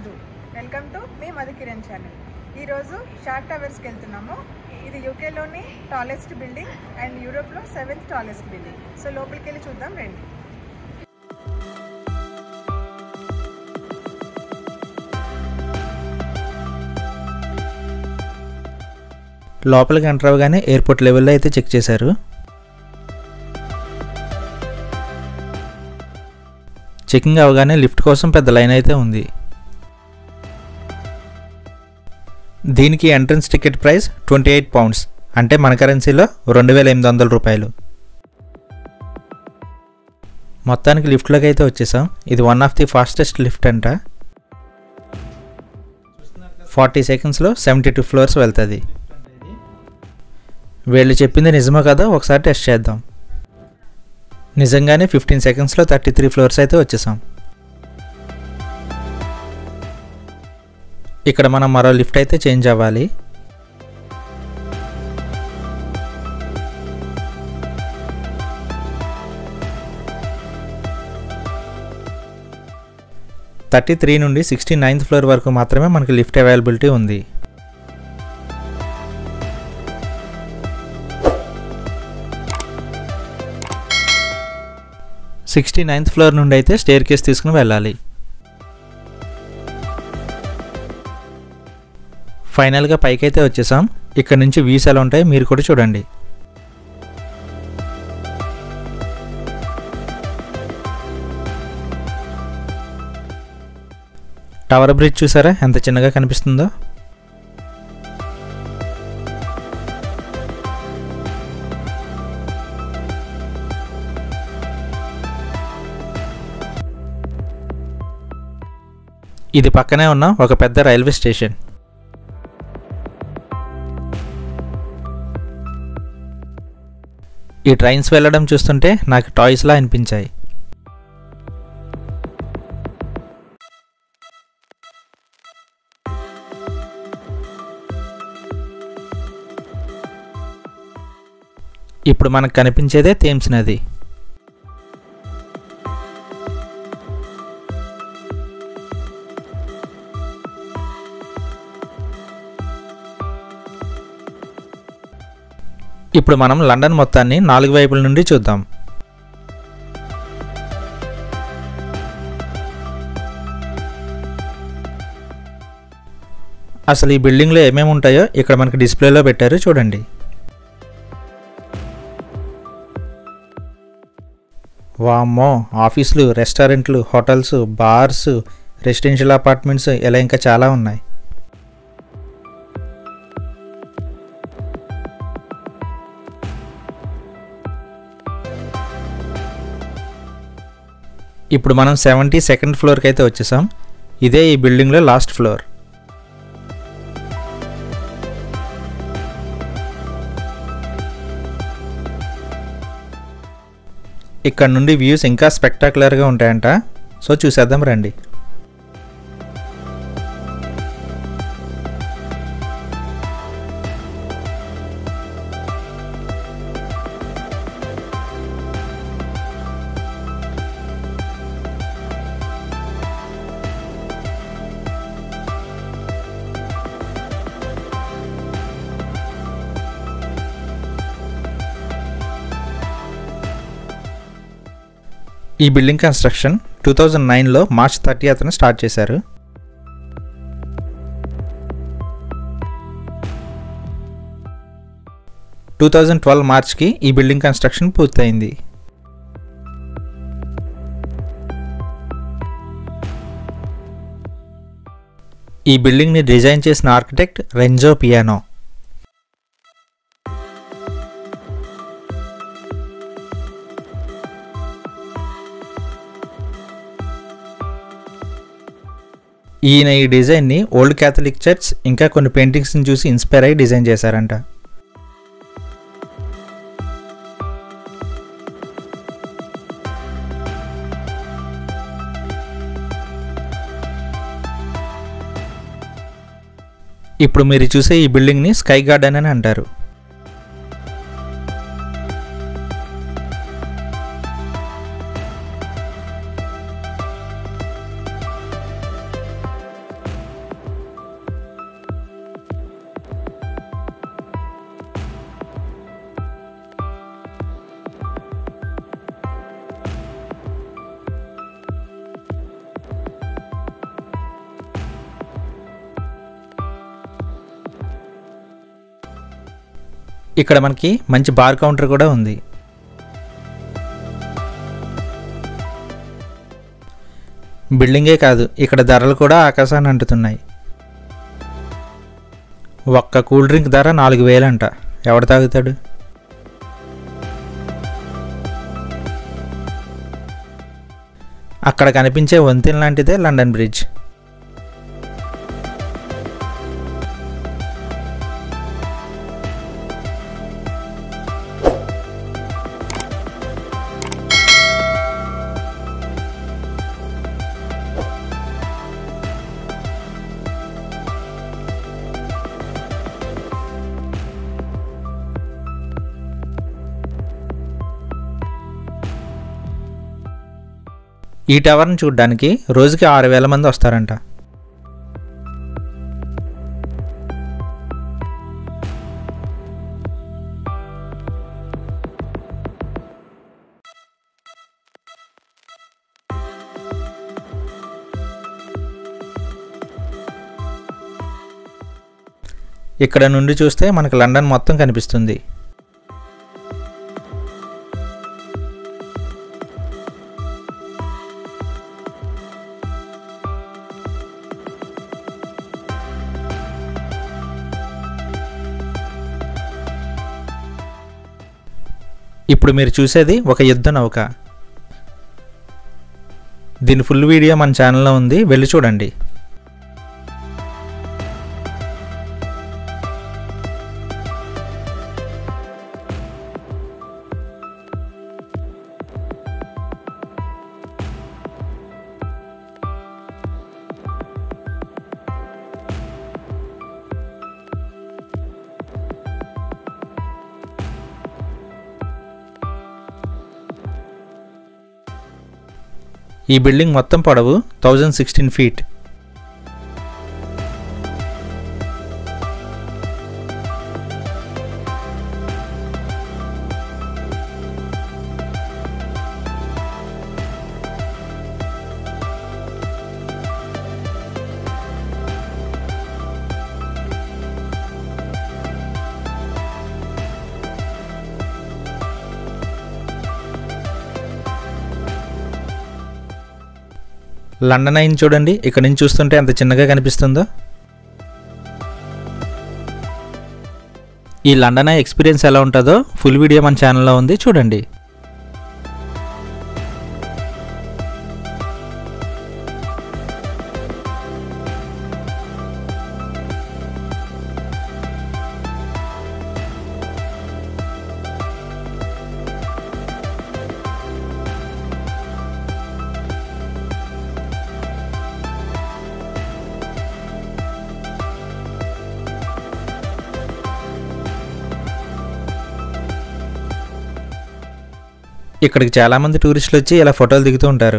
Madhu welcome to మీ Madhu Kiran channel ఈరోజు Shard టవర్స్కి వెళ్తున్నాము ఇది యూకేలోని టాలెస్ట్ బిల్డింగ్ అండ్ యూరోప్లో సెవెంత్ టాలెస్ట్ బిల్డింగ్ సో లోపలికి వెళ్ళి చూద్దాం రండి లోపలికి ఎంటర్ అవ్వగానే ఎయిర్పోర్ట్ లెవెల్లో అయితే చెక్ చేశారు చెకింగ్ అవగానే లిఫ్ట్ కోసం పెద్ద లైన్ అయితే ఉంది దీనికి entrance ticket price twenty eight pounds అంటే మన కరెన్సీలో రెండు వేల ఎనిమిది వందల రూపాయలు మొత్తానికి లిఫ్ట్లోకి అయితే వచ్చేసాం ఇది one of the fastest lift అంట ఫార్టీ సెకండ్స్లో సెవెంటీ టూ ఫ్లోర్స్ వెళ్తుంది వీళ్ళు చెప్పింది నిజమో కదా ఒకసారి టెస్ట్ చేద్దాం నిజంగానే ఫిఫ్టీన్ సెకండ్స్లో థర్టీ త్రీ ఫ్లోర్స్ అయితే వచ్చేసాం ఇక్కడ మనం మరో లిఫ్ట్ అయితే చేంజ్ అవ్వాలి థర్టీ త్రీ నుండి సిక్స్టీ నైన్త్ ఫ్లోర్ వరకు మాత్రమే మనకి లిఫ్ట్ అవైలబిలిటీ ఉంది సిక్స్టీ నైన్త్ ఫ్లోర్ నుండి అయితే స్టేర్ కేస్ తీసుకుని వెళ్ళాలి ఫైనల్గా పైకి అయితే వచ్చేసాం ఇక్కడ నుంచి వ్యూస్ ఎలా ఉంటాయి మీరు కూడా చూడండి టవర్ బ్రిడ్జ్ చూసారా ఎంత చిన్నగా కనిపిస్తుందో ఇది పక్కనే ఉన్న ఒక పెద్ద రైల్వే స్టేషన్ ఈ ట్రైన్స్ వెళ్ళడం చూస్తుంటే నాకు టాయ్స్లా అనిపించాయి ఇప్పుడు మనకు కనిపించేదే థేమ్స్ నది ఇప్పుడు మనం లండన్ మొత్తాన్ని నాలుగు వైపుల నుండి చూద్దాం అసలు ఈ బిల్డింగ్లో ఏమేమి ఉంటాయో ఇక్కడ మనకి డిస్ప్లేలో పెట్టారు చూడండి వామ్మో ఆఫీసులు రెస్టారెంట్లు హోటల్స్ బార్స్ రెసిడెన్షియల్ అపార్ట్మెంట్స్ ఇలా ఇంకా చాలా ఉన్నాయి ఇప్పుడు మనం సెవెంటీ సెకండ్ ఫ్లోర్కి అయితే వచ్చేసాం ఇదే ఈ బిల్డింగ్లో లాస్ట్ ఫ్లోర్ ఇక్కడ నుండి వ్యూస్ ఇంకా స్పెక్టాకులర్గా ఉంటాయంట సో చూసేద్దాం రండి ఈ బిల్డింగ్ కన్స్ట్రక్షన్ టూ థౌజండ్ నైన్లో మార్చ్ థర్టీ అతను స్టార్ట్ చేశారు టూ థౌజండ్ ట్వెల్వ్ మార్చ్కి ఈ బిల్డింగ్ కన్స్ట్రక్షన్ పూర్తయింది ఈ బిల్డింగ్ని డిజైన్ చేసిన ఆర్కిటెక్ట్ రెంజో పియానో ఈయన ఈ డిజైన్ని ఓల్డ్ క్యాథలిక్ చర్చ్ ఇంకా కొన్ని పెయింటింగ్స్ని చూసి ఇన్స్పైర్ అయ్యి డిజైన్ చేశారంట ఇప్పుడు మీరు చూసే ఈ బిల్డింగ్ని స్కై గార్డెన్ అని అంటారు ఇక్కడ మనకి మంచి బార్ కౌంటర్ కూడా ఉంది బిల్డింగే కాదు ఇక్కడ ధరలు కూడా ఆకాశాన్ని అంటుతున్నాయి ఒక్క కూల్ డ్రింక్ ధర నాలుగు వేలంట ఎవడు తాగుతాడు అక్కడ కనిపించే వంతెన లాంటిదే లండన్ బ్రిడ్జ్ ఈ టవర్ని చూడడానికి రోజుకి ఆరు వేల మంది వస్తారంట ఇక్కడ నుండి చూస్తే మనకు లండన్ మొత్తం కనిపిస్తుంది ఇప్పుడు మీరు చూసేది ఒక యుద్ధ నౌక దీని ఫుల్ వీడియో మన ఛానల్లో ఉంది వెళ్ళి చూడండి ఈ బిల్డింగ్ మొత్తం పొడవు థౌజండ్ సిక్స్టీన్ ఫీట్ లండన్ అయిన చూడండి ఇక్కడ నుంచి చూస్తుంటే ఎంత చిన్నగా కనిపిస్తుందో ఈ లండన్ ఐ ఎక్స్పీరియన్స్ ఎలా ఉంటుందో ఫుల్ వీడియో మన ఛానల్లో ఉంది చూడండి ఇక్కడికి చాలామంది టూరిస్టులు వచ్చి ఇలా ఫోటోలు దిగుతూ ఉంటారు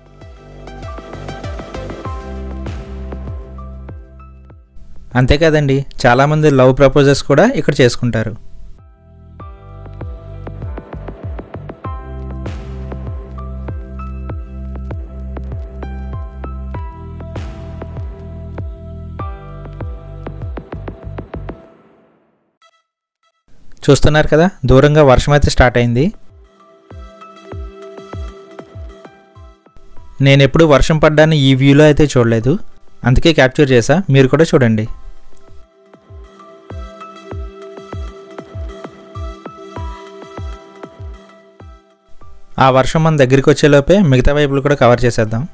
అంతేకాదండి చాలామంది లవ్ ప్రపోజల్స్ కూడా ఇక్కడ చేసుకుంటారు చూస్తున్నారు కదా దూరంగా వర్షం అయితే స్టార్ట్ అయింది నేను ఎప్పుడు వర్షం పడ్డాన్ని ఈ వ్యూలో అయితే చూడలేదు అందుకే క్యాప్చర్ చేసా మీరు కూడా చూడండి ఆ వర్షం మన దగ్గరికి వచ్చేలోపే మిగతా వైపులు కూడా కవర్ చేసేద్దాం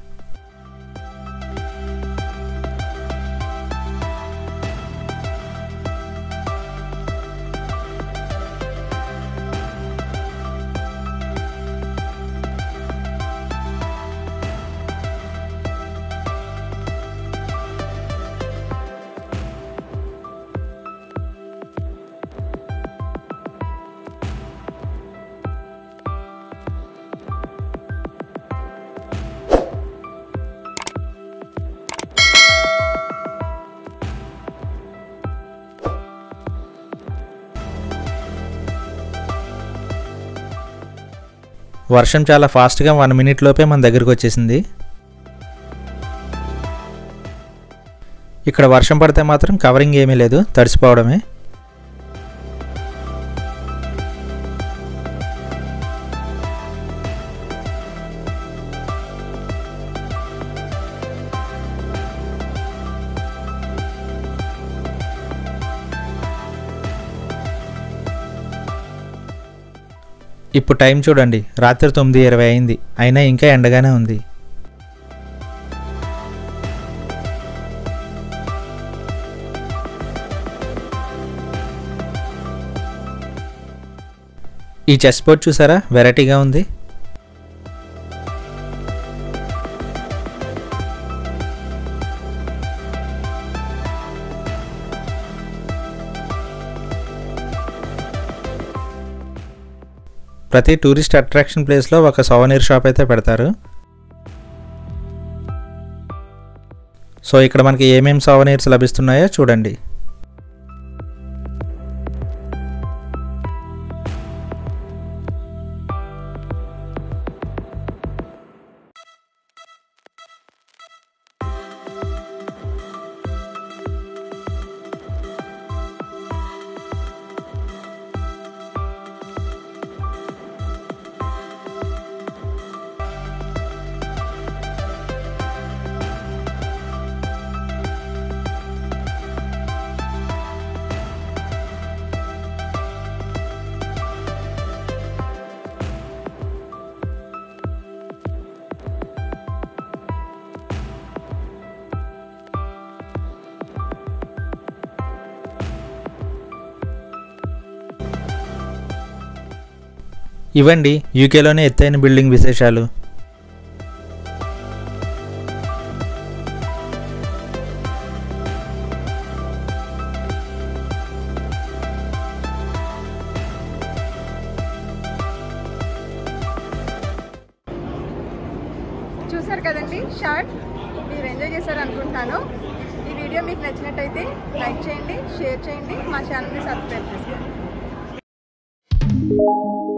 వర్షం చాలా ఫాస్ట్గా వన్ మినిట్ లోపే మన దగ్గరికి వచ్చేసింది ఇక్కడ వర్షం పడితే మాత్రం కవరింగ్ ఏమీ లేదు తడిసిపోవడమే ఇప్పుడు టైం చూడండి రాత్రి తొమ్మిది ఇరవై అయింది అయినా ఇంకా ఎండగానే ఉంది ఈ చెస్ బోర్డ్ చూసారా వెరైటీగా ఉంది ప్రతి టూరిస్ట్ అట్రాక్షన్ ప్లేస్లో ఒక సోవనీర్ షాప్ అయితే పెడతారు సో ఇక్కడ మనకి ఏమేమి సోవనీర్స్ లభిస్తున్నాయో చూడండి ఇవండి యూకేలోనే ఎత్తైన బిల్డింగ్ విశేషాలు చూసారు కదండి షార్ట్ మీరు ఎంజాయ్ చేశారు అనుకుంటాను ఈ వీడియో మీకు నచ్చినట్టయితే లైక్ చేయండి షేర్ చేయండి మా ఛానల్ని సబ్స్క్రైబ్ చేసుకోండి